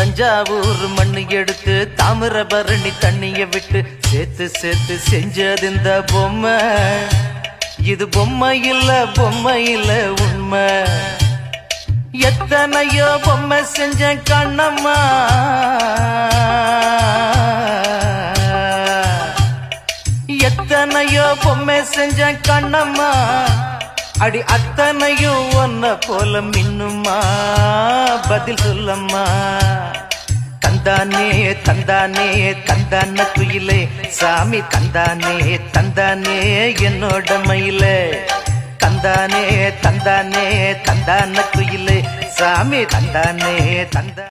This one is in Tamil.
தஞ்சாவூர் மண்ணு எடுத்து தாமிரபரணி தண்ணிய விட்டு சேர்த்து சேர்த்து செஞ்சது இந்த பொம்மை இது பொம்மை இல்ல பொம்மை இல்ல உண்மை எத்தனையோ பொம்மை செஞ்ச கண்ணம்மா எத்தனையோ பொம்மை செஞ்ச கண்ணம்மா அடி அத்தனையும் ஒன்ன போல மின்னுமா பதில் சொல்லம்மா தந்தானே தந்தானே தந்தான குயிலே சாமி தந்தானே தந்தானே என்னோட மயிலே தந்தானே தந்தானே தந்தான குயிலே சாமி தந்தானே தந்தா